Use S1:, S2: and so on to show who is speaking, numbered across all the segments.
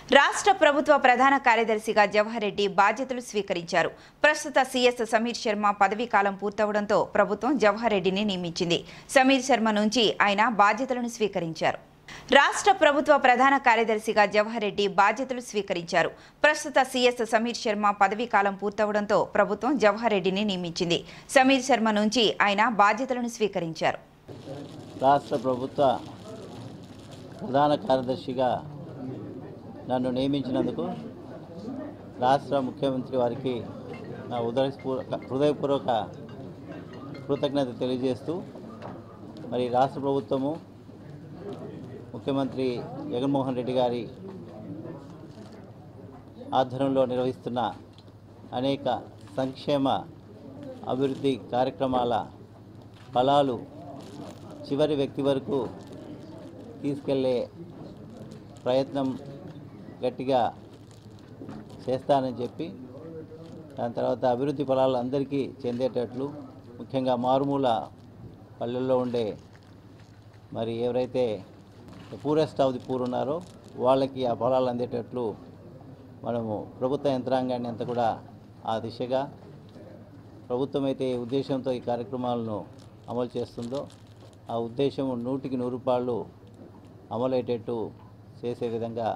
S1: రాష్ట్ర ప్రభుత్వ ప్రధాన కార్యదర్శిగా జవహర్ రెడ్డి బాధ్యతలు స్వీకరించారు ప్రస్తుత సీఎస్ సమీర్ శర్మ పదవీ కాలం పూర్తవడంతో ప్రభుత్వం జవహర్ రెడ్డిని నియమించింది సమీర్ శర్మ నుంచి ఆయన బాధ్యతలను స్వీకరించారు రాష్ట్ర ప్రభుత్వ ప్రధాన కార్యదర్శిగా జవహర్ రెడ్డి బాధ్యతలు స్వీకరించారు ప్రస్తుత సీఎస్ సమీర్ శర్మ పదవీ కాలం పూర్తవడంతో ప్రభుత్వం జవహర్ రెడ్డిని నియమించింది సమీర్ శర్మ నుంచి ఆయన బాధ్యతలను స్వీకరించారు
S2: రాష్ట్ర ప్రభుత్వ ప్రధాన కార్యదర్శిగా నన్ను నియమించినందుకు రాష్ట్ర ముఖ్యమంత్రి వారికి నా ఉదయపూర్వక హృదయపూర్వక కృతజ్ఞత తెలియజేస్తూ మరి రాష్ట్ర ప్రభుత్వము ముఖ్యమంత్రి జగన్మోహన్ రెడ్డి గారి ఆధ్వర్యంలో నిర్వహిస్తున్న అనేక సంక్షేమ అభివృద్ధి కార్యక్రమాల ఫలాలు చివరి వ్యక్తి వరకు తీసుకెళ్ళే ప్రయత్నం గట్టిగా చేస్తానని చెప్పి దాని తర్వాత అభివృద్ధి ఫలాలు అందరికీ చెందేటట్లు ముఖ్యంగా మారుమూల పల్లెల్లో ఉండే మరి ఎవరైతే పూరెస్ట్ ఆఫ్ ది పూర్ ఉన్నారో వాళ్ళకి ఆ ఫలాలు అందేటట్లు మనము ప్రభుత్వ యంత్రాంగాన్ని అంతా కూడా ఆ దిశగా ప్రభుత్వం అయితే ఏ ఉద్దేశంతో ఈ కార్యక్రమాలను అమలు చేస్తుందో ఆ ఉద్దేశం నూటికి నూరు రూపాయలు అమలయ్యేటట్టు చేసే విధంగా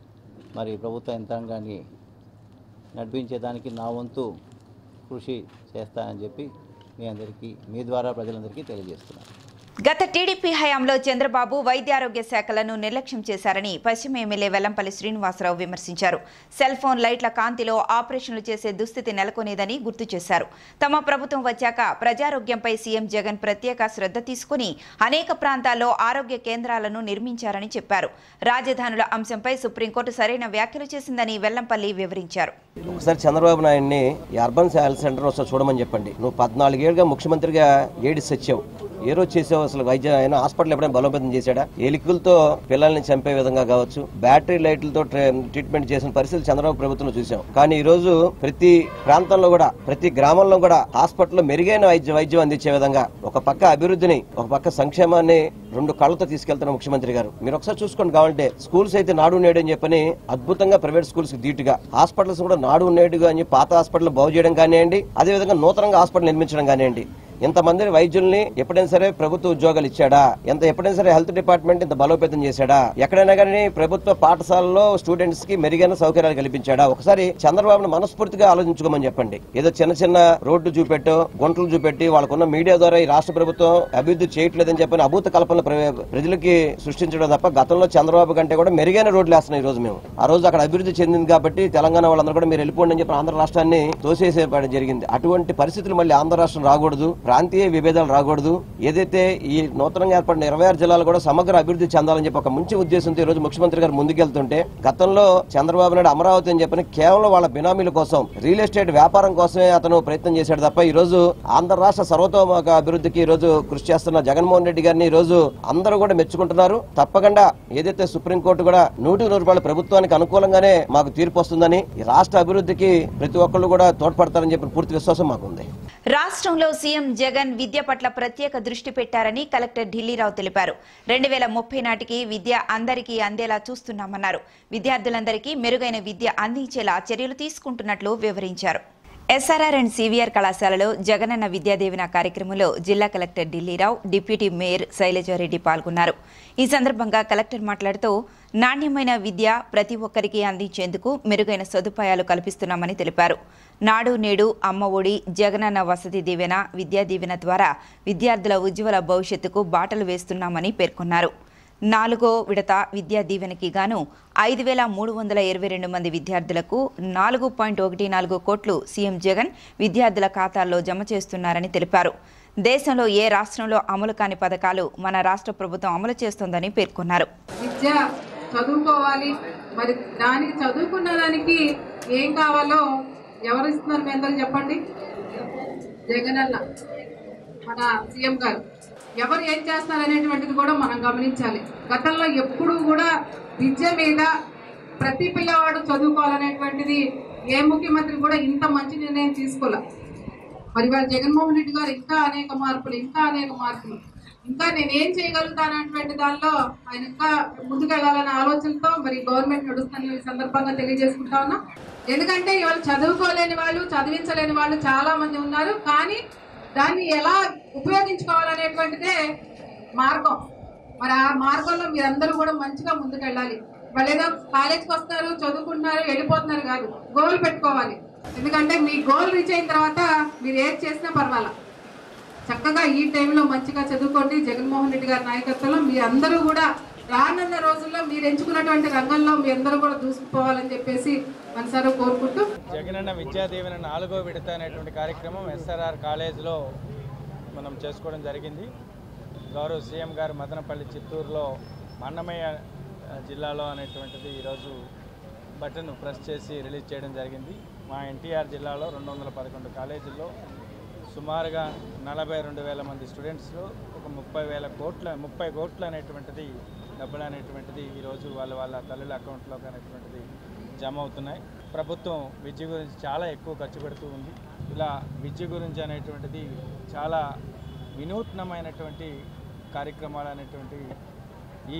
S2: మరి ప్రభుత్వ యంత్రాంగాన్ని నడిపించేదానికి నా వంతు కృషి చేస్తానని చెప్పి మీ అందరికీ మీ ద్వారా ప్రజలందరికీ తెలియజేస్తున్నాను
S1: గత టీడీపీ హయాంలో చంద్రబాబు వైద్యారోగ్య శాఖలను నిర్లక్ష్యం చేశారని పశ్చిమ ఎమ్మెల్యే వెల్లంపల్లి శ్రీనివాసరావు విమర్శించారు సెల్ ఫోన్ లైట్ల కాంతిలో ఆపరేషన్లు చేసే దుస్థితి నెలకొనేదని గుర్తు చేశారు తమ ప్రభుత్వం వచ్చాక ప్రజారోగ్యంపై సీఎం జగన్ ప్రత్యేక శ్రద్ధ తీసుకుని అనేక ప్రాంతాల్లో ఆరోగ్య కేంద్రాలను నిర్మించారని చెప్పారు రాజధానుల అంశంపై సుప్రీంకోర్టు సరైన వ్యాఖ్యలు చేసిందని వెల్లంపల్లి వివరించారు
S3: ఒకసారి చంద్రబాబు నాయుడిని ఈ అర్బన్ హెల్త్ సెంటర్ ఒకసారి చూడమని చెప్పండి నువ్వు పద్నాలుగేళ్ళుగా ముఖ్యమంత్రిగా ఏడిసి వచ్చావు ఏ రోజు చేసావు అసలు వైద్య ఆయన హాస్పిటల్ ఎప్పుడైనా బలోపేతం చేశాడా ఎలుకలతో పిల్లల్ని చంపే విధంగా కావచ్చు బ్యాటరీ లైట్లతో ట్రే- ట్రీట్మెంట్ చేసిన పరిస్థితులు చంద్రబాబు ప్రభుత్వంలో చూసాం కానీ ఈ రోజు ప్రతి ప్రాంతంలో కూడా ప్రతి గ్రామంలో కూడా హాస్పిటల్లో మెరుగైన వైద్య వైద్యం అందించే విధంగా ఒక పక్క అభివృద్ధిని ఒక పక్క సంక్షేమాన్ని రెండు కళ్ళతో తీసుకెళ్తున్న ముఖ్యమంత్రి గారు మీరు ఒకసారి చూసుకోండి కావాలంటే స్కూల్స్ అయితే నాడు నేడు అని చెప్పని అద్భుతంగా ప్రైవేట్ స్కూల్స్ కి ధీటుగా హాస్పిటల్స్ కూడా నాడు నేడుగా అని పాత హాస్పిటల్ బాగు చేయడం కానివ్వండి అదేవిధంగా నూతనంగా హాస్పిటల్ నిర్మించడం కానివ్వండి ఇంతమంది వైద్యుల్ని ఎప్పుడైనా సరే ప్రభుత్వ ఉద్యోగాలు ఇచ్చాడా ఎంత ఎప్పుడైనా సరే హెల్త్ డిపార్ట్మెంట్ ఇంత బలోపేతం చేశాడా ఎక్కడైనా కానీ ప్రభుత్వ పాఠశాలలో స్టూడెంట్స్ కి మెరుగైన సౌకర్యాలు కల్పించాడా ఒకసారి చంద్రబాబును మనస్ఫూర్తిగా ఆలోచించుకోమని చెప్పండి ఏదో చిన్న చిన్న రోడ్డు చూపెట్టో గుంటలు చూపెట్టి వాళ్ళకున్న మీడియా ద్వారా ఈ రాష్ట్ర ప్రభుత్వం అభివృద్ధి చేయట్లేదని చెప్పని అభూత కల్పనలు ప్ర- ప్రజలకి సృష్టించడం తప్ప గతంలో చంద్రబాబు కంటే కూడా మెరుగైన రోడ్లు వేస్తున్నాం ఈ రోజు మేము ఆ రోజు అక్కడ అభివృద్ధి చెందింది కాబట్టి తెలంగాణ వాళ్ళందరూ కూడా మీరు వెళ్ళిపోండి అని చెప్పి ఆంధ్ర రాష్ట్రాన్ని తోసేసేపడం జరిగింది అటువంటి పరిస్థితులు మళ్ళీ ఆంధ్ర రాష్ట్రం రాకూడదు ప్రాంతీయ విభేదాలు రాకూడదు ఏదైతే ఈ నూతనంగా ఏర్పడిన ఇరవై ఆరు జిల్లాలు కూడా సమగ్ర అభివృద్ధి చెందాలని చెప్పి ఒక మంచి ఉద్దేశంతో ఈ రోజు ముఖ్యమంత్రి గారు ముందుకెళ్తుంటే గతంలో చంద్రబాబు నాయుడు అమరావతి అని చెప్పని కేవలం వాళ్ళ బినామీల కోసం రియల్ ఎస్టేట్ వ్యాపారం కోసమే అతను ప్రయత్నం చేశాడు తప్ప ఈ రోజు ఆంధ్ర రాష్ట్ర సర్వతోముఖ అభివృద్ధికి ఈ రోజు కృషి చేస్తున్న జగన్మోహన్ రెడ్డి గారిని ఈ రోజు అందరూ కూడా మెచ్చుకుంటున్నారు తప్పకుండా ఏదైతే సుప్రీంకోర్టు కూడా నూటికి నూరు రూపాయల ప్రభుత్వానికి అనుకూలంగానే మాకు తీర్పు వస్తుందని ఈ రాష్ట్ర అభివృద్ధికి ప్రతి ఒక్కళ్ళు కూడా తోడ్పడతారని చెప్పి పూర్తి విశ్వాసం మాకుంది
S1: రాష్ట్రంలో సీఎం జగన్ విద్య పట్ల ప్రత్యేక దృష్టి పెట్టారని కలెక్టర్ ఢిల్లీరావు తెలిపారు రెండు వేల ముప్పై నాటికి విద్య అందరికీ అందేలా చూస్తున్నామన్నారు విద్యార్థులందరికీ మెరుగైన విద్య అందించేలా చర్యలు తీసుకుంటున్నట్లు వివరించారు ఎస్ఆర్ఆర్ అండ్ సివిఆర్ కళాశాలలో జగనన్న విద్యాదేవిన కార్యక్రమంలో జిల్లా collector Dilli Rao deputy mayor Sailaja Reddy పాల్గొన్నారు ఈ సందర్భంగా కలెక్టర్ మాట్లాడుతూ నాణ్యమైన విద్య ప్రతి ఒక్కరికి అందించేందుకు మెరుగైన సదుపాయాలు కల్పిస్తున్నామని తెలిపారు నాడు నేడు అమ్మ ఒడి జగనన్న వసతి దీవెన విద్యా దీవెన ద్వారా విద్యార్థుల ఉజ్వల భవిష్యత్తుకు బాటలు వేస్తున్నామని పేర్కొన్నారు నాలుగో విడత విద్యా దీవెనకి గాను ఐదు వేల మూడు వందల ఇరవై రెండు మంది విద్యార్థులకు నాలుగు పాయింట్ ఒకటి నాలుగు కోట్లు సీఎం జగన్ విద్యార్థుల ఖాతాల్లో జమ చేస్తున్నారని తెలిపారు దేశంలో ఏ రాష్ట్రంలో అమలు కాని పథకాలు మన రాష్ట్ర ప్రభుత్వం అమలు చేస్తోందని పేర్కొన్నారు
S4: విద్య చదువుకోవాలి మరి దానికి చదువుకున్న దానికి ఏం కావాలో ఎవరు ఇస్తున్నారు మీ అందరూ చెప్పండి జగనన్న మన సీఎం గారు ఎవరు ఏం చేస్తారు అనేటువంటిది కూడా మనం గమనించాలి గతంలో ఎప్పుడూ కూడా విద్య మీద ప్రతి పిల్లవాడు చదువుకోవాలనేటువంటిది ఏ ముఖ్యమంత్రి కూడా ఇంత మంచి నిర్ణయం తీసుకోలే మరి వాళ్ళ జగన్మోహన్ రెడ్డి గారు ఇంకా అనేక మార్పులు ఇంకా అనేక మార్పులు ఇంకా నేనేం చేయగలుగుతానటువంటి దానిలో ఆయన ఇంకా ముందుకెళ్లాలనే ఆలోచనతో మరి గవర్నమెంట్ నడుస్తున్న ఈ సందర్భంగా తెలియజేసుకుంటా ఉన్నా ఎందుకంటే ఇవాళ చదువుకోలేని వాళ్ళు చదివించలేని వాళ్ళు చాలా మంది ఉన్నారు కానీ దాన్ని ఎలా ఉపయోగించుకోవాలనేటువంటిదే మార్గం మరి ఆ మార్గంలో మీరందరూ కూడా మంచిగా ముందుకెళ్ళాలి వాళ్ళు ఏదో కాలేజ్కి వస్తారు చదువుకుంటున్నారు వెళ్ళిపోతున్నారు కాదు గోల్ పెట్టుకోవాలి ఎందుకంటే మీ గోల్ రీచ్ అయిన తర్వాత మీరు ఏది చేసినా పర్వాలా చక్కగా ఈ టైంలో మంచిగా చదువుకోండి జగన్మోహన్ రెడ్డి గారి నాయకత్వంలో మీ అందరూ కూడా రానున్న రోజుల్లో మీరు ఎంచుకున్నటువంటి రంగంలో మీ అందరూ కూడా దూసుకుపోవాలని చెప్పేసి మనసారా కోరుకుంటూ
S5: జగనన్న విద్యా దీవెన నాలుగో విడత అనేటువంటి కార్యక్రమం ఎస్ఆర్ఆర్ కాలేజ్లో మనం చేసుకోవడం జరిగింది గౌరవ సీఎం గారు మదనపల్లి చిత్తూరులో అన్నమయ్య ఆ, జిల్లాలో అనేటువంటిది ఈరోజు బటన్ ప్రెస్ చేసి రిలీజ్ చేయడం జరిగింది మా ఎన్టీఆర్ జిల్లాలో రెండు వందల పదకొండు కాలేజీల్లో సుమారుగా నలభై రెండు వేల మంది స్టూడెంట్స్లో ఒక ముప్పై వేల కోట్ల ముప్పై కోట్లు అనేటువంటిది డబ్బులు అనేటువంటిది ఈరోజు వాళ్ళ వాళ్ళ తల్లుల అకౌంట్లోకి అనేటువంటిది జమ అవుతున్నాయి ప్రభుత్వం విద్య గురించి చాలా ఎక్కువ ఖర్చు పెడుతూ ఉంది ఇలా విద్య గురించి అనేటువంటిది చాలా వినూత్నమైనటువంటి కార్యక్రమాలు అనేటువంటి ఈ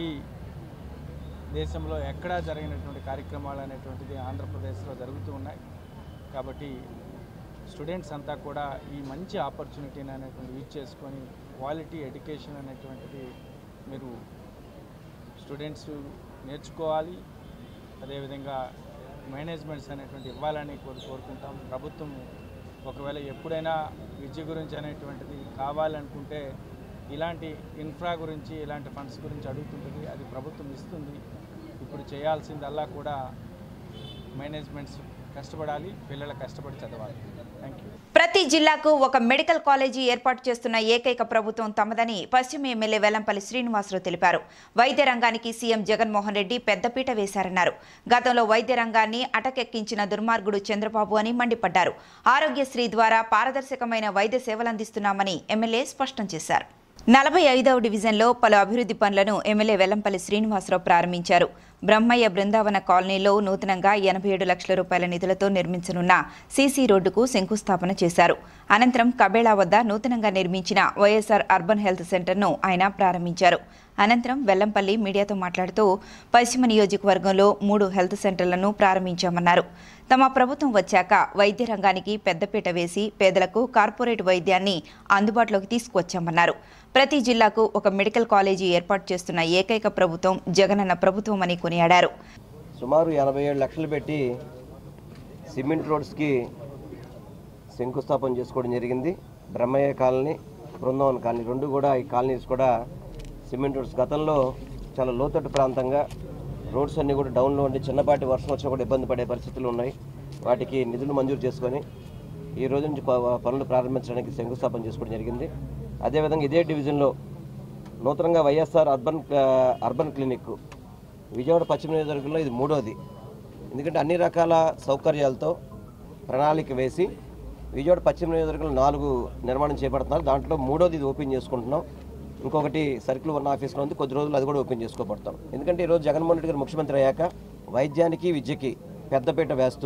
S5: దేశంలో ఎక్కడా జరిగినటువంటి కార్యక్రమాలు అనేటువంటిది ఆంధ్రప్రదేశ్లో జరుగుతూ ఉన్నాయి కాబట్టి స్టూడెంట్స్ అంతా కూడా ఈ మంచి ఆపర్చునిటీని అనేటువంటి యూజ్ చేసుకొని క్వాలిటీ ఎడ్యుకేషన్ అనేటువంటిది మీరు స్టూడెంట్స్ నేర్చుకోవాలి అదేవిధంగా మేనేజ్మెంట్స్ అనేటువంటి ఇవ్వాలని కోరు కోరుకుంటాం ప్రభుత్వం ఒకవేళ ఎప్పుడైనా విద్య గురించి అనేటువంటిది కావాలనుకుంటే ఇలాంటి ఇన్ఫ్రా గురించి ఇలాంటి ఫండ్స్ గురించి అడుగుతుంటుంది అది ప్రభుత్వం ఇస్తుంది ఇప్పుడు చేయాల్సిందల్లా కూడా మేనేజ్మెంట్స్ కష్టపడాలి పిల్లలు కష్టపడి చదవాలి థ్యాంక్ యూ
S1: ప్రతి జిల్లాకు ఒక మెడికల్ కాలేజీ ఏర్పాటు చేస్తున్న ఏకైక ప్రభుత్వం తమదని పశ్చిమ ఎమ్మెల్యే వెల్లంపల్లి శ్రీనివాసరావు తెలిపారు వైద్య రంగానికి సీఎం జగన్మోహన్ రెడ్డి పెద్దపీట వేశారన్నారు గతంలో వైద్య రంగాన్ని అటకెక్కించిన దుర్మార్గుడు చంద్రబాబు అని మండిపడ్డారు ఆరోగ్యశ్రీ ద్వారా పారదర్శకమైన వైద్య సేవలందిస్తున్నామని ఎమ్మెల్యే స్పష్టం చేశారు నలభై ఐదవ డివిజన్లో పలు అభివృద్ధి పనులను ఎమ్మెల్యే వెల్లంపల్లి శ్రీనివాసరావు ప్రారంభించారు బ్రహ్మయ్య బృందావన కాలనీలో నూతనంగా ఎనభై ఏడు లక్షల రూపాయల నిధులతో నిర్మించనున్న సీసీ రోడ్డుకు శంకుస్థాపన చేశారు అనంతరం కబేళా వద్ద నూతనంగా నిర్మించిన వైఎస్ఆర్ అర్బన్ హెల్త్ సెంటర్ను ఆయన ప్రారంభించారు అనంతరం వెల్లంపల్లి మీడియాతో మాట్లాడుతూ పశ్చిమ నియోజకవర్గంలో మూడు హెల్త్ సెంటర్లను ప్రారంభించామన్నారు తమ ప్రభుత్వం వచ్చాక వైద్య రంగానికి పెద్దపీట వేసి పేదలకు కార్పొరేట్ వైద్యాన్ని అందుబాటులోకి తీసుకువచ్చామన్నారు ప్రతి జిల్లాకు ఒక మెడికల్ కాలేజీ ఏర్పాటు చేస్తున్న ఏకైక ప్రభుత్వం జగనన్న ప్రభుత్వమని కొనియాడారు
S3: సుమారు ఎనభై ఏడు లక్షలు పెట్టి సిమెంట్ రోడ్స్కి శంకుస్థాపన చేసుకోవడం జరిగింది బ్రహ్మయ్య కాలనీ బృందావన్ కాలనీ రెండు కూడా ఈ కాలనీస్ కూడా సిమెంట్ రోడ్స్ గతంలో చాలా లోతట్టు ప్రాంతంగా రోడ్స్ అన్నీ కూడా డౌన్లో ఉండి చిన్నపాటి వర్షం వచ్చినా కూడా ఇబ్బంది పడే పరిస్థితులు ఉన్నాయి వాటికి నిధులు మంజూరు చేసుకొని ఈ రోజు నుంచి ప- పనులు ప్రారంభించడానికి శంకుస్థాపన చేసుకోవడం జరిగింది అదేవిధంగా ఇదే డివిజన్లో నూతనంగా వైఎస్ఆర్ అర్బన్ ఆ, అర్బన్ క్లినిక్ విజయవాడ పశ్చిమ నియోజకవర్గంలో ఇది మూడోది ఎందుకంటే అన్ని రకాల సౌకర్యాలతో ప్రణాళిక వేసి విజయవాడ పశ్చిమ నియోజకవర్గంలో నాలుగు నిర్మాణం చేపడుతున్నారు దాంట్లో మూడోది ఇది ఓపెన్ చేసుకుంటున్నాం ఇంకొకటి సర్కిల్ వన్ ఆఫీస్లో ఉంది కొద్ది రోజులు అది కూడా ఓపెన్ చేసుకోబడతాం ఎందుకంటే ఈరోజు జగన్మోహన్ రెడ్డి గారు ముఖ్యమంత్రి అయ్యాక వైద్యానికి విద్యకి పెద్దపీట వేస్తూ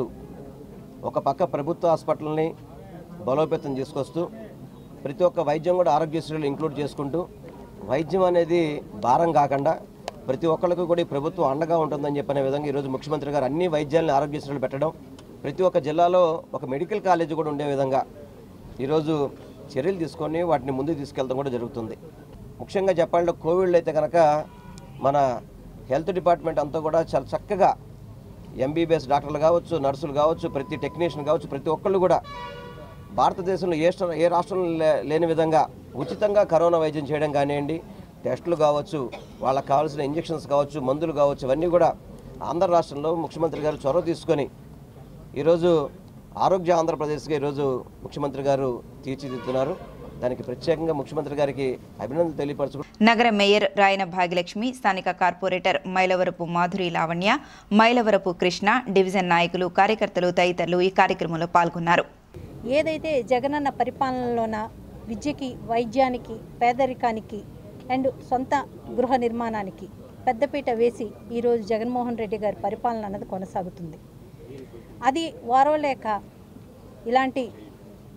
S3: ఒక పక్క ప్రభుత్వ హాస్పిటల్ని బలోపేతం చేసుకొస్తూ ప్రతి ఒక్క వైద్యం కూడా ఆరోగ్యశ్రీలో ఇంక్లూడ్ చేసుకుంటూ వైద్యం అనేది భారం కాకుండా ప్రతి ఒక్కరికి కూడా ఈ ప్రభుత్వం అండగా ఉంటుందని చెప్పనే విధంగా ఈరోజు ముఖ్యమంత్రి గారు అన్ని వైద్యాలను ఆరోగ్యశ్రీలు పెట్టడం ప్రతి ఒక్క జిల్లాలో ఒక మెడికల్ కాలేజ్ కూడా ఉండే విధంగా ఈరోజు చర్యలు తీసుకొని వాటిని ముందుకు తీసుకెళ్ళడం కూడా జరుగుతుంది ముఖ్యంగా చెప్పాలంటే కోవిడ్లో అయితే కనుక మన హెల్త్ డిపార్ట్మెంట్ అంతా కూడా చాలా చక్కగా ఎంబీబీఎస్ డాక్టర్లు కావచ్చు నర్సులు కావచ్చు ప్రతి టెక్నీషియన్ కావచ్చు ప్రతి ఒక్కళ్ళు కూడా భారతదేశంలో ఏ స్ట- ఏ రాష్ట్రంలో లే- లేని విధంగా ఉచితంగా కరోనా వైద్యం చేయడం కానివ్వండి టెస్టులు కావచ్చు వాళ్ళకి కావాల్సిన ఇంజెక్షన్స్ కావచ్చు మందులు కావచ్చు ఇవన్నీ కూడా ఆంధ్ర రాష్ట్రంలో ముఖ్యమంత్రి గారు చొరవ తీసుకొని ఈరోజు ఆరోగ్య ఆంధ్రప్రదేశ్గా ఈరోజు ముఖ్యమంత్రి గారు తీర్చిదిద్దుతున్నారు దానికి ప్రత్యేకంగా ముఖ్యమంత్రి గారికి అభినందనలు తెలియపరచు
S1: నగర మేయర్ రాయన భాగ్యలక్ష్మి స్థానిక కార్పొరేటర్ మైలవరపు మాధురి లావణ్య మైలవరపు కృష్ణ డివిజన్ నాయకులు కార్యకర్తలు తదితరులు ఈ కార్యక్రమంలో పాల్గొన్నారు
S6: ఏదైతే జగనన్న పరిపాలనలోన విద్యకి వైద్యానికి పేదరికానికి అండ్ సొంత గృహ నిర్మాణానికి పెద్దపీట వేసి ఈరోజు జగన్మోహన్ రెడ్డి గారి పరిపాలన అన్నది కొనసాగుతుంది అది వారవలేక ఇలాంటి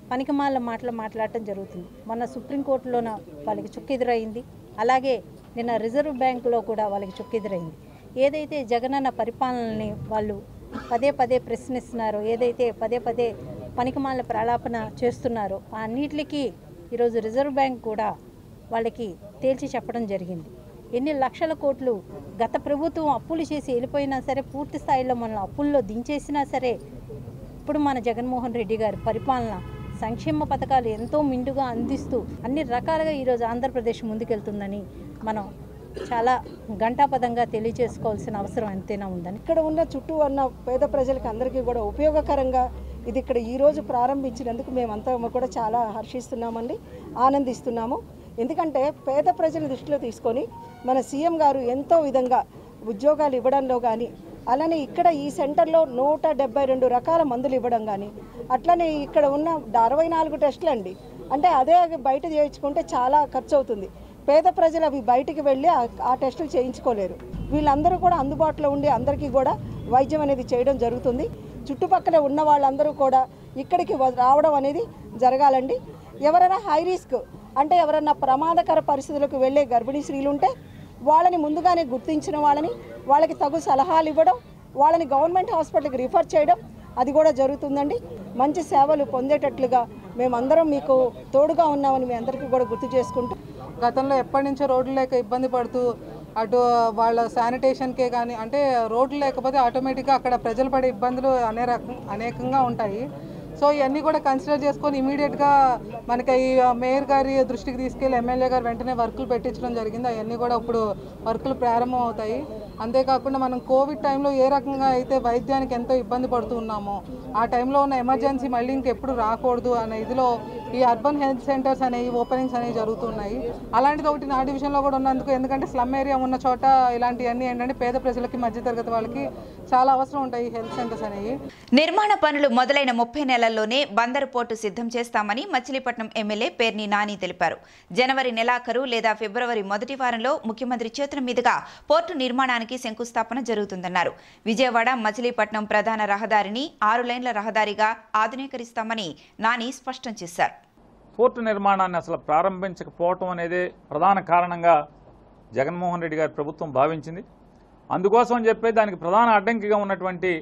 S6: పనికిమాల మాటలు మాట్లాడటం జరుగుతుంది మొన్న సుప్రీంకోర్టులోన వాళ్ళకి చుక్కెదురైంది అలాగే నిన్న రిజర్వ్ బ్యాంకులో కూడా వాళ్ళకి చుక్కెదురైంది ఏదైతే జగనన్న పరిపాలనని వాళ్ళు పదే పదే ప్రశ్నిస్తున్నారో ఏదైతే పదే పదే పనికిమాల ప్రలాపన చేస్తున్నారో ఆ అన్నిటికీ ఈరోజు రిజర్వ్ బ్యాంక్ కూడా వాళ్ళకి తేల్చి చెప్పడం జరిగింది ఎన్ని లక్షల కోట్లు గత ప్రభుత్వం అప్పులు చేసి వెళ్ళిపోయినా సరే పూర్తి స్థాయిలో మనల్ని అప్పుల్లో దించేసినా సరే ఇప్పుడు మన జగన్మోహన్ రెడ్డి గారి పరిపాలన సంక్షేమ పథకాలు ఎంతో మిండుగా అందిస్తూ అన్ని రకాలుగా ఈరోజు ఆంధ్రప్రదేశ్ ముందుకెళ్తుందని మనం చాలా ఘంటాపదంగా తెలియజేసుకోవాల్సిన అవసరం ఎంతైనా ఉందని
S7: ఇక్కడ ఉన్న చుట్టూ ఉన్న పేద ప్రజలకు అందరికీ కూడా ఉపయోగకరంగా ఇది ఇక్కడ ఈ రోజు ప్రారంభించినందుకు మేమంతా కూడా చాలా హర్షిస్తున్నామండి ఆనందిస్తున్నాము ఎందుకంటే పేద ప్రజల దృష్టిలో తీసుకొని మన సీఎం గారు ఎంతో విధంగా ఉద్యోగాలు ఇవ్వడంలో కానీ అలానే ఇక్కడ ఈ సెంటర్లో నూట డెబ్బై రెండు రకాల మందులు ఇవ్వడం కానీ అట్లనే ఇక్కడ ఉన్న అరవై నాలుగు టెస్టులు అండి అంటే అదే బయట చేయించుకుంటే చాలా ఖర్చు అవుతుంది పేద ప్రజలు అవి బయటికి వెళ్ళి ఆ- ఆ టెస్టులు చేయించుకోలేరు వీళ్ళందరూ కూడా అందుబాటులో ఉండి అందరికీ కూడా వైద్యం అనేది చేయడం జరుగుతుంది చుట్టుపక్కల ఉన్న వాళ్ళందరూ కూడా ఇక్కడికి వ- రావడం అనేది జరగాలండి ఎవరైనా హై రిస్క్ అంటే ఎవరైనా ప్రమాదకర పరిస్థితులకు వెళ్ళే గర్భిణీ స్త్రీలు ఉంటే వాళ్ళని ముందుగానే గుర్తించిన వాళ్ళని వాళ్ళకి తగు సలహాలు ఇవ్వడం వాళ్ళని గవర్నమెంట్ హాస్పిటల్కి రిఫర్ చేయడం అది కూడా జరుగుతుందండి మంచి సేవలు పొందేటట్లుగా మేమందరం మీకు తోడుగా ఉన్నామని మీ అందరికీ కూడా గుర్తు చేసుకుంటూ
S8: గతంలో ఎప్పటి నుంచో రోడ్లు లేక ఇబ్బంది పడుతూ అటు వాళ్ళ శానిటేషన్కే కానీ అంటే రోడ్లు లేకపోతే ఆటోమేటిక్గా అక్కడ ప్రజలు పడే ఇబ్బందులు అనే రకం అనేకంగా ఉంటాయి సో ఇవన్నీ కూడా కన్సిడర్ చేసుకొని ఇమీడియట్గా మనకి ఈ మేయర్ గారి దృష్టికి తీసుకెళ్ళి ఎమ్మెల్యే గారు వెంటనే వర్కులు పెట్టించడం జరిగింది అవన్నీ కూడా ఇప్పుడు వర్కులు ప్రారంభం అవుతాయి అంతేకాకుండా మనం కోవిడ్ టైంలో ఏ రకంగా అయితే వైద్యానికి ఎంతో ఇబ్బంది పడుతూ ఉన్నామో ఆ టైంలో ఉన్న ఎమర్జెన్సీ మళ్ళీ ఇంకెప్పుడు రాకూడదు అనే ఇదిలో ఈ అర్బన్ హెల్త్ సెంటర్స్ అనేవి ఓపెనింగ్స్ అనేవి జరుగుతున్నాయి అలాంటిది ఒకటి నా డివిజన్లో కూడా ఉన్నందుకు ఎందుకంటే స్లమ్ ఏరియా ఉన్న చోట ఇలాంటివన్నీ ఏంటంటే పేద ప్రజలకి మధ్యతరగతి వాళ్ళకి చాలా అవసరం ఉంటాయి ఈ హెల్త్ సెంటర్స్ అనేవి
S1: నిర్మాణ పనులు మొదలైన ముప్పై నెలల్లోనే బందరు పోర్టు సిద్ధం చేస్తామని మచిలీపట్నం ఎమ్మెల్యే పేర్ని నాని తెలిపారు జనవరి నెలాఖరు లేదా ఫిబ్రవరి మొదటి వారంలో ముఖ్యమంత్రి చేతుల మీదుగా పోర్టు నిర్మాణానికి శంకుస్థాపన జరుగుతుందన్నారు విజయవాడ మచిలీపట్నం ప్రధాన రహదారిని ఆరు లైన్ల రహదారిగా ఆధునీకరిస్తామని నాని స్పష్టం చేశారు
S9: పోర్టు నిర్మాణాన్ని అసలు ప్రారంభించకపోవటం అనేది ప్రధాన కారణంగా జగన్మోహన్ రెడ్డి గారి ప్రభుత్వం భావించింది అందుకోసం అని చెప్పి దానికి ప్రధాన అడ్డంకిగా ఉన్నటువంటి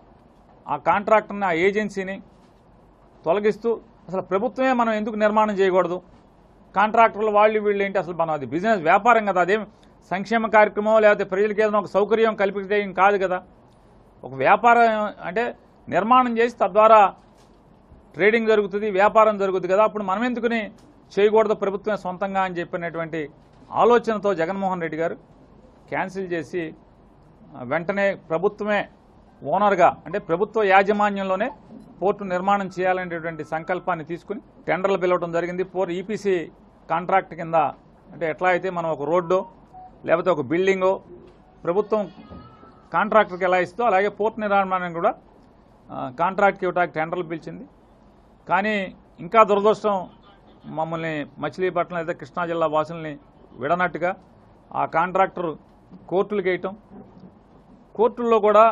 S9: ఆ కాంట్రాక్టర్ని ఆ ఏజెన్సీని తొలగిస్తూ అసలు ప్రభుత్వమే మనం ఎందుకు నిర్మాణం చేయకూడదు కాంట్రాక్టర్లు వాళ్ళు వీళ్ళు ఏంటి అసలు మనం అది బిజినెస్ వ్యాపారం కదా అదేం సంక్షేమ కార్యక్రమం లేకపోతే ప్రజలకు ఏదైనా ఒక సౌకర్యం కల్పించడం కాదు కదా ఒక వ్యాపారం అంటే నిర్మాణం చేసి తద్వారా ట్రేడింగ్ జరుగుతుంది వ్యాపారం జరుగుతుంది కదా అప్పుడు మనం ఎందుకుని చేయకూడదు ప్రభుత్వమే సొంతంగా అని చెప్పినటువంటి ఆలోచనతో జగన్మోహన్ రెడ్డి గారు క్యాన్సిల్ చేసి ఆ, వెంటనే ప్రభుత్వమే ఓనర్గా అంటే ప్రభుత్వ యాజమాన్యంలోనే పోర్టు నిర్మాణం చేయాలనేటువంటి సంకల్పాన్ని తీసుకుని టెండర్లు పిలవడం జరిగింది పోర్ ఈపీసీ కాంట్రాక్ట్ కింద అంటే ఎట్లా అయితే మనం ఒక రోడ్డు లేకపోతే ఒక బిల్డింగో ప్రభుత్వం కాంట్రాక్టర్కి ఎలా ఇస్తో అలాగే పోర్ట్ నిర్మాణం కూడా ఆ, కాంట్రాక్ట్కి ఇవ్వడానికి టెండర్లు పిలిచింది కానీ ఇంకా దురదృష్టం మమ్మల్ని మచిలీపట్నం లేదా కృష్ణా జిల్లా వాసుల్ని విడనట్టుగా ఆ కాంట్రాక్టర్ కోర్టులకు వేయటం కోర్టుల్లో కూడా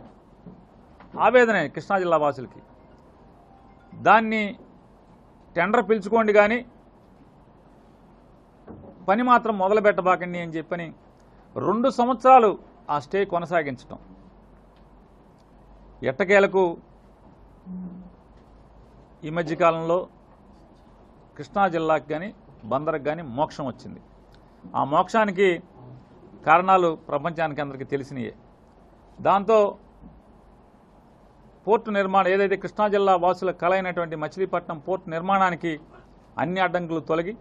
S9: ఆవేదనే కృష్ణా జిల్లా వాసులకి దాన్ని టెండర్ పిలుచుకోండి కానీ పని మాత్రం మొదలు పెట్టబాకండి అని చెప్పని రెండు సంవత్సరాలు ఆ స్టే కొనసాగించటం ఎట్టకేలకు ఈ మధ్యకాలంలో కృష్ణా జిల్లాకి కానీ బందరకు కానీ మోక్షం వచ్చింది ఆ మోక్షానికి కారణాలు ప్రపంచానికి అందరికీ తెలిసినయే దాంతో పోర్టు నిర్మాణం ఏదైతే కృష్ణా జిల్లా వాసుల కళ అయినటువంటి మచిలీపట్నం పోర్టు నిర్మాణానికి అన్ని అడ్డంకులు తొలగి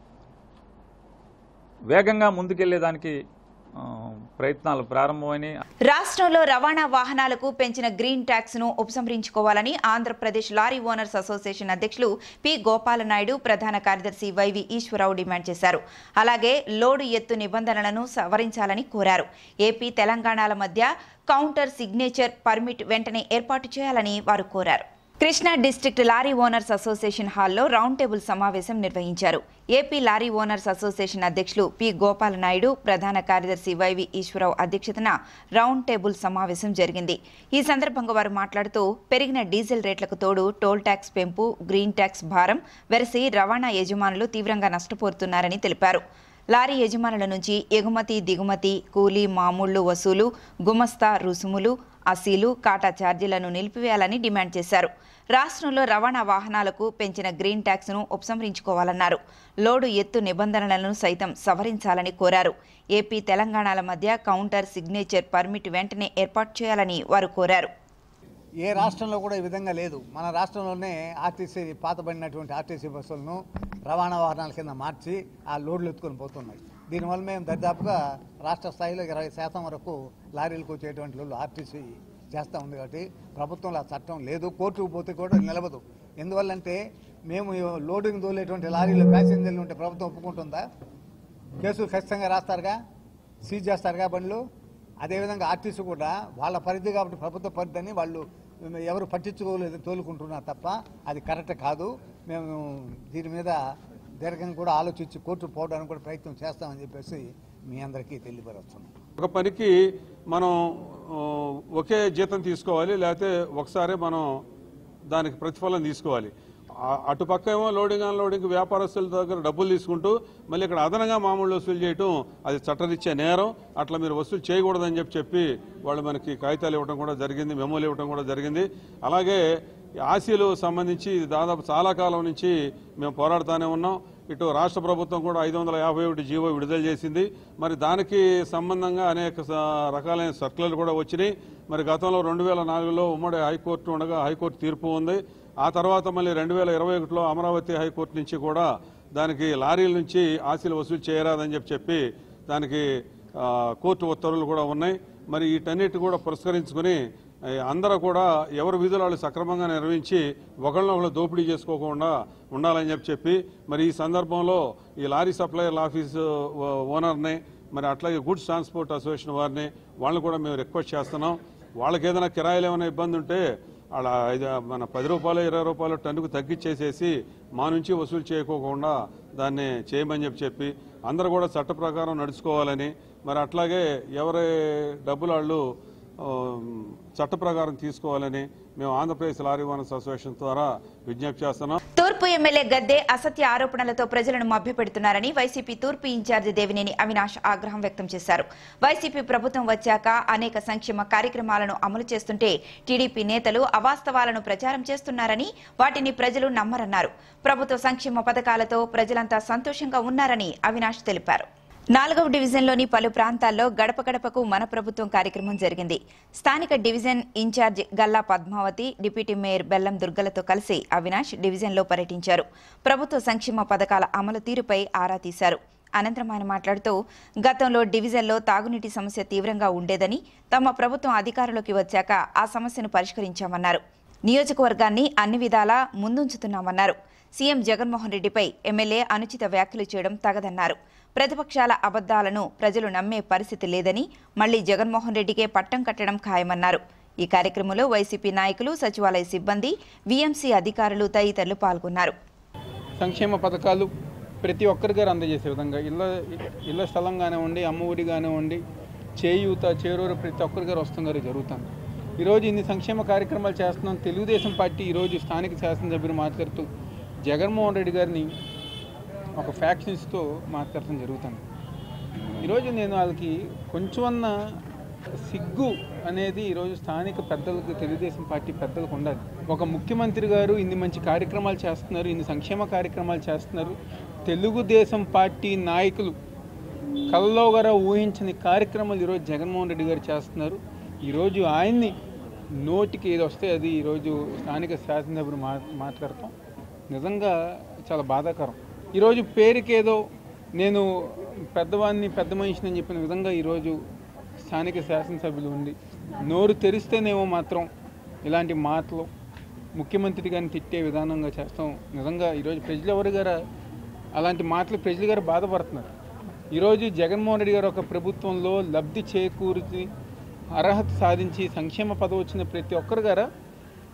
S9: వేగంగా ముందుకెళ్లేదానికి ఆ, ప్రయత్నాలు ప్రారంభమైనాయి
S1: రాష్ట్రంలో రవాణా వాహనాలకు పెంచిన గ్రీన్ ట్యాక్స్ ను ఉపసంహరించుకోవాలని ఆంధ్రప్రదేశ్ లారీ ఓనర్స్ అసోసియేషన్ అధ్యక్షులు పి గోపాలనాయుడు ప్రధాన కార్యదర్శి వైవి ఈశ్వరరావు డిమాండ్ చేశారు అలాగే లోడు ఎత్తు నిబంధనలను సవరించాలని కోరారు ఏపీ తెలంగాణల మధ్య కౌంటర్ సిగ్నేచర్ పర్మిట్ వెంటనే ఏర్పాటు చేయాలని వారు కోరారు Krishna district lorry owners association హాల్లో రౌండ్ టేబుల్ సమావేశం నిర్వహించారు ఏపీ లారీ ఓనర్స్ అసోసియేషన్ అధ్యక్షులు పి గోపాల నాయుడు ప్రధాన కార్యదర్శి వైవి ఈశ్వరరావు అధ్యక్షతన రౌండ్ టేబుల్ సమావేశం జరిగింది ఈ సందర్భంగా వారు మాట్లాడుతూ పెరిగిన డీజిల్ రేట్లకు తోడు టోల్ ట్యాక్స్ పెంపు గ్రీన్ ట్యాక్స్ భారం వెరసి రవాణా యజమానులు తీవ్రంగా నష్టపోతున్నారని తెలిపారు లారీ యజమానుల నుంచి ఎగుమతి దిగుమతి కూలీ మామూళ్లు వసూలు గుమస్తా రుసుములు అసీలు కాటా ఛార్జీలను నిలిపివేయాలని డిమాండ్ చేశారు రాష్ట్రంలో రవాణా వాహనాలకు పెంచిన గ్రీన్ ట్యాక్స్ను ఉపసంహరించుకోవాలన్నారు లోడు ఎత్తు నిబంధనలను సైతం సవరించాలని కోరారు ఏపీ తెలంగాణల మధ్య కౌంటర్ సిగ్నేచర్ పర్మిట్ వెంటనే ఏర్పాటు చేయాలని వారు కోరారు
S10: ఏ రాష్ట్రంలో కూడా ఈ విధంగా లేదు మన రాష్ట్రంలోనే ఆర్టీసీ పాతబడినటువంటి ఆర్టీసీ బస్సులను రవాణా వాహనాల కింద మార్చి ఆ లోడ్లు ఎత్తుకొని పోతున్నాయి దీనివల్ల మేము దర్దాపుగా రాష్ట్ర స్థాయిలో ఇరవై శాతం వరకు లారీలకు వచ్చేటువంటి లోడ్లు ఆర్టీసీ చేస్తూ ఉంది కాబట్టి ప్రభుత్వంలో ఆ చట్టం లేదు కోర్టుకు పోతే కూడా నిలవదు ఎందువల్లంటే మేము ఈ లోడింగ్ తోలేటువంటి లారీలు ప్యాసింజర్లు ఉంటే ప్రభుత్వం ఒప్పుకుంటుందా కేసులు ఖచ్చితంగా రాస్తారుగా సీజ్ చేస్తారుగా బండ్లు అదేవిధంగా ఆర్టీసీ కూడా వాళ్ళ పరిధి కాబట్టి ప్రభుత్వ పరిధి అని వాళ్ళు ఎవరు పట్టించుకోలేదు తోలుకుంటున్నారు తప్ప అది కరెక్ట్ కాదు మేము దీని మీద దీర్ఘంగా కూడా ఆలోచించి కోర్టు పోవడానికి కూడా ప్రయత్నం చేస్తామని చెప్పేసి మీ అందరికీ తెలియపరుస్తున్నాం
S11: ఒక పనికి మనం ఆ, ఒకే జీతం తీసుకోవాలి లేకపోతే ఒకసారి మనం దానికి ప్రతిఫలం తీసుకోవాలి ఆ- అటు పక్క ఏమో లోడింగ్ అన్లోడింగ్ వ్యాపారస్తుల దగ్గర డబ్బులు తీసుకుంటూ మళ్ళీ ఇక్కడ అదనంగా మామూలు వసూలు చేయటం అది చట్టరీత్యా నేరం అట్లా మీరు వసూలు చేయకూడదని చెప్పి చెప్పి వాళ్ళు మనకి కాగితాలు ఇవ్వడం కూడా జరిగింది మెమోలు ఇవ్వడం కూడా జరిగింది అలాగే ఆశీలు సంబంధించి ఇది దాదాపు చాలా కాలం నుంచి మేము పోరాడుతూనే ఉన్నాం ఇటు రాష్ట్ర ప్రభుత్వం కూడా ఐదు వందల యాభై ఒకటి జీవో విడుదల చేసింది మరి దానికి సంబంధంగా అనేక స- రకాలైన సర్కులర్ కూడా వచ్చినాయి మరి గతంలో రెండు వేల నాలుగులో ఉమ్మడి హైకోర్టు ఉండగా హైకోర్టు తీర్పు ఉంది ఆ తర్వాత మళ్ళీ రెండు వేల ఇరవై ఒకటిలో అమరావతి హైకోర్టు నుంచి కూడా దానికి లారీల నుంచి ఆశీలు వసూలు చేయరాదని చెప్పి చెప్పి దానికి ఆ, కోర్టు ఉత్తర్వులు కూడా ఉన్నాయి మరి వీటన్నిటి కూడా పురస్కరించుకుని ఏ, అందరూ కూడా ఎవరి విధులు వాళ్ళు సక్రమంగా నిర్వహించి ఒకళ్ళనొకళ్ళు దోపిడీ చేసుకోకుండా ఉండాలని చెప్పి చెప్పి మరి ఈ సందర్భంలో ఈ లారీ సప్లయర్ల ఆఫీసు ఓ- ఓనర్ని మరి అట్లాగే గూడ్స్ ట్రాన్స్పోర్ట్ అసోసియేషన్ వారిని వాళ్ళని కూడా మేము రిక్వెస్ట్ చేస్తున్నాం వాళ్ళకి ఏదైనా కిరాయిలు ఏమైనా ఇబ్బంది ఉంటే అలా ఐదు మన పది రూపాయలు ఇరవై రూపాయలు టన్నుకు తగ్గించేసేసి మా నుంచి వసూలు చేయకోకుండా దాన్ని చేయమని చెప్పి చెప్పి అందరూ కూడా చట్ట ప్రకారం నడుచుకోవాలని మరి అట్లాగే ఎవరి డబ్బులు వాళ్ళు ఆ, చట్ట ప్రకారం తీసుకోవాలని మేము ఆంధ్రప్రదేశ్ లారీ ఓనర్స్ అసోసియేషన్ ద్వారా విజ్ఞప్తి చేస్తున్నాం
S1: తూర్పు ఎమ్మెల్యే గద్దె అసత్య ఆరోపణలతో ప్రజలను మభ్యపెడుతున్నారని వైసీపీ తూర్పు ఇన్ఛార్జి దేవినేని అవినాష్ ఆగ్రహం వ్యక్తం చేశారు వైసీపీ ప్రభుత్వం వచ్చాక అనేక సంక్షేమ కార్యక్రమాలను అమలు చేస్తుంటే టీడీపీ నేతలు అవాస్తవాలను ప్రచారం చేస్తున్నారని వాటిని ప్రజలు నమ్మరన్నారు ప్రభుత్వ సంక్షేమ పథకాలతో ప్రజలంతా సంతోషంగా ఉన్నారని అవినాష్ తెలిపారు నాలుగవ డివిజన్లోని పలు ప్రాంతాల్లో గడప గడపకు మన ప్రభుత్వం కార్యక్రమం జరిగింది స్థానిక division incharge Galla Padmavathi deputy mayor Bellam దుర్గలతో కలిసి అవినాష్ డివిజన్లో పర్యటించారు ప్రభుత్వ సంక్షేమ పథకాల అమలు తీరుపై ఆరా తీశారు అనంతరం ఆయన మాట్లాడుతూ గతంలో డివిజన్లో తాగునీటి సమస్య తీవ్రంగా ఉండేదని తమ ప్రభుత్వం అధికారంలోకి వచ్చాక ఆ సమస్యను పరిష్కరించామన్నారు నియోజకవర్గాన్ని అన్ని విధాలా ముందుంచుతున్నామన్నారు సీఎం జగన్మోహన్ రెడ్డిపై ఎమ్మెల్యే అనుచిత వ్యాఖ్యలు చేయడం తగదన్నారు ప్రతిపక్షాల అబద్దాలను ప్రజలు నమ్మే పరిస్థితి లేదని మళ్లీ జగన్మోహన్ రెడ్డికే పట్టం కట్టడం ఖాయమన్నారు ఈ కార్యక్రమంలో వైసీపీ నాయకులు సచివాలయ సిబ్బంది వీఎంసీ అధికారులు తదితరులు పాల్గొన్నారు
S12: సంక్షేమ పథకాలు ప్రతి ఒక్కరి గారు అందజేసే విధంగా ఇళ్ళ ఇళ్ళ స్థలం కానివ్వండి అమ్మ ఊరి కానివ్వండి చేయూత చేరూరు ప్రతి ఒక్కరి గారు వస్తున్న గారు జరుగుతుంది ఈరోజు ఇన్ని సంక్షేమ కార్యక్రమాలు చేస్తున్నాం తెలుగుదేశం పార్టీ ఈరోజు స్థానిక శాసనసభ్యులు మాట్లాడుతూ జగన్మోహన్ రెడ్డి గారిని ఒక ఫ్యాక్షన్స్తో మాట్లాడటం జరుగుతుంది ఈరోజు నేను వాళ్ళకి కొంచెమన్న సిగ్గు అనేది ఈరోజు స్థానిక పెద్దలకు తెలుగుదేశం పార్టీ పెద్దలకు ఉండాలి ఒక ముఖ్యమంత్రి గారు ఇన్ని మంచి కార్యక్రమాలు చేస్తున్నారు ఇన్ని సంక్షేమ కార్యక్రమాలు చేస్తున్నారు తెలుగుదేశం పార్టీ నాయకులు కల్లో గారు ఊహించని కార్యక్రమాలు ఈరోజు జగన్మోహన్ రెడ్డి గారు చేస్తున్నారు ఈరోజు ఆయన్ని నోటికి ఏది వస్తే అది ఈరోజు స్థానిక శాసనసభ్యులు మా మాట్లాడతాం నిజంగా చాలా బాధాకరం ఈరోజు పేరుకేదో నేను పెద్దవాడిని పెద్ద మనిషిని అని చెప్పిన విధంగా ఈరోజు స్థానిక శాసనసభ్యులు ఉండి నోరు తెరిస్తేనేమో మాత్రం ఇలాంటి మాటలు ముఖ్యమంత్రి గారిని తిట్టే విధానంగా చేస్తాం నిజంగా ఈరోజు ప్రజలు ఎవరి గారు అలాంటి మాటలు ప్రజలు గారు బాధపడుతున్నారు ఈరోజు జగన్మోహన్ రెడ్డి గారు ఒక ప్రభుత్వంలో లబ్ధి చేకూర్చి అర్హత సాధించి సంక్షేమ పదవి వచ్చిన ప్రతి ఒక్కరు గారు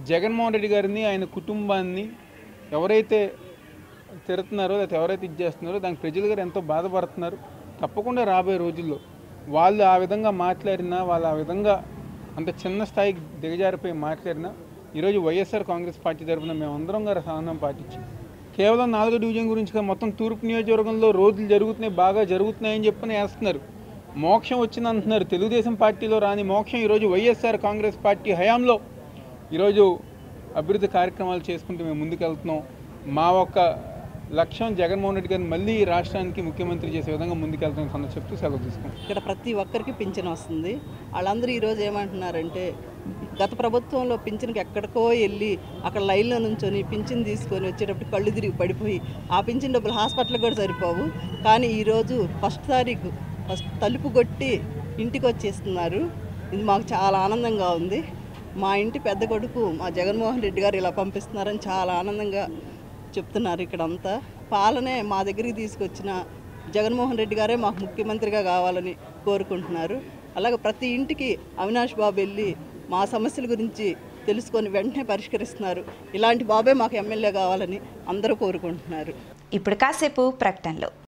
S12: జగన్మోహన్ రెడ్డి గారిని ఆయన కుటుంబాన్ని ఎవరైతే తిడుతున్నారో లేకపోతే ఎవరైతే ఇది చేస్తున్నారో దానికి ప్రజలు గారు ఎంతో బాధపడుతున్నారు తప్పకుండా రాబోయే రోజుల్లో వాళ్ళు ఆ విధంగా మాట్లాడినా వాళ్ళు ఆ విధంగా అంత చిన్న స్థాయికి దిగజారిపోయి మాట్లాడినా ఈరోజు వైఎస్ఆర్ కాంగ్రెస్ పార్టీ తరఫున మేమందరం గారు సహనం పాటించాం కేవలం నాలుగో డివిజన్ గురించి కాదు, మొత్తం తూర్పు నియోజకవర్గంలో రోజులు జరుగుతున్నాయి బాగా జరుగుతున్నాయని చెప్పని వేస్తున్నారు మోక్షం వచ్చింది అంటున్నారు తెలుగుదేశం పార్టీలో రాని మోక్షం ఈరోజు వైఎస్ఆర్ కాంగ్రెస్ పార్టీ హయాంలో ఈరోజు అభివృద్ధి కార్యక్రమాలు చేసుకుంటూ మేము ముందుకెళ్తున్నాం మా ఒక్క లక్ష్యం జగన్మోహన్ రెడ్డి గారిని మళ్ళీ ఈ రాష్ట్రానికి ముఖ్యమంత్రి చేసే విధంగా ముందుకెళ్తాం కన్నా చెప్తూ సెలవు తీసుకుంటాం
S13: ఇక్కడ ప్రతి ఒక్కరికి పింఛన్ వస్తుంది వాళ్ళందరూ ఈరోజు ఏమంటున్నారంటే గత ప్రభుత్వంలో పింఛన్కి ఎక్కడికో వెళ్ళి అక్కడ లైన్లో నుంచొని పింఛన్ తీసుకొని వచ్చేటప్పుడు కళ్ళు తిరిగి పడిపోయి ఆ పింఛన్ డబ్బులు హాస్పిటల్కి కూడా సరిపోవు కానీ ఈరోజు ఫస్ట్ తారీఖు ఫస్ట్ తలుపు కొట్టి ఇంటికి వచ్చేస్తున్నారు ఇది మాకు చాలా ఆనందంగా ఉంది మా ఇంటి పెద్ద కొడుకు మా జగన్మోహన్ రెడ్డి గారు ఇలా పంపిస్తున్నారని చాలా ఆనందంగా చెప్తున్నారు ఇక్కడంతా పాలనే మా దగ్గరికి తీసుకొచ్చిన జగన్మోహన్ రెడ్డి గారే మాకు ముఖ్యమంత్రిగా కావాలని కోరుకుంటున్నారు అలాగే ప్రతి ఇంటికి అవినాష్ బాబు వెళ్ళి మా సమస్యల గురించి తెలుసుకొని వెంటనే పరిష్కరిస్తున్నారు ఇలాంటి బాబే మాకు ఎమ్మెల్యే కావాలని అందరూ కోరుకుంటున్నారు
S1: ఇప్పుడు కాసేపు ప్రకటనలు